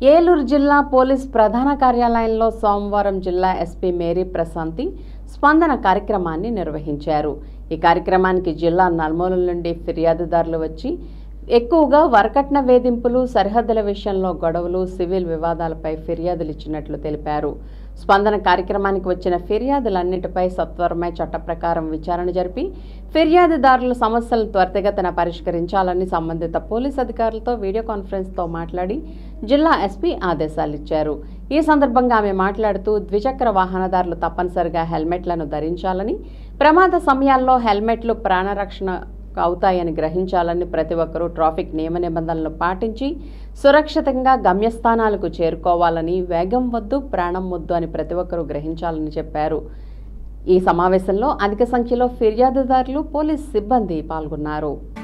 ఏలూరు జిల్లా పోలీస్ ప్రధాన కార్యాలయంలో సోమవారం జిల్లా ఎస్పీ మేరీ ప్రశాంతి స్పందన కార్యక్రమాన్ని నిర్వహించారు ఈ కార్యక్రమానికి జిల్లా నలుమూలల నుండి ఫిర్యాదుదారులు వచ్చి ఎక్కువగా వరకట్న వేధింపులు సరిహద్దుల విషయంలో గొడవలు సివిల్ వివాదాలపై ఫిర్యాదులు ఇచ్చినట్లు తెలిపారు స్పందన కార్యక్రమానికి వచ్చిన ఫిర్యాదులన్నిటిపై సత్వరమై చట్ట ప్రకారం విచారణ జరిపి ఫిర్యాదుదారుల సమస్యలను త్వరితగతిన పరిష్కరించాలని సంబంధిత పోలీస్ అధికారులతో వీడియో కాన్ఫరెన్స్తో మాట్లాడి జిల్లా ఎస్పీ ఆదేశాలు ఇచ్చారు ఈ సందర్భంగా ఆమె మాట్లాడుతూ ద్విచక్ర వాహనదారులు తప్పనిసరిగా హెల్మెట్లను ధరించాలని ప్రమాద సమయాల్లో హెల్మెట్లు ప్రాణరక్షణ అవుతాయని గ్రహించాలని ప్రతి ఒక్కరూ ట్రాఫిక్ నియమ నిబంధనలు పాటించి సురక్షితంగా గమ్యస్థానాలకు చేరుకోవాలని వేగం వద్దు ప్రాణం వద్దు అని ప్రతి ఒక్కరూ గ్రహించాలని చెప్పారు ఈ సమావేశంలో అధిక సంఖ్యలో ఫిర్యాదుదారులు పోలీస్ సిబ్బంది పాల్గొన్నారు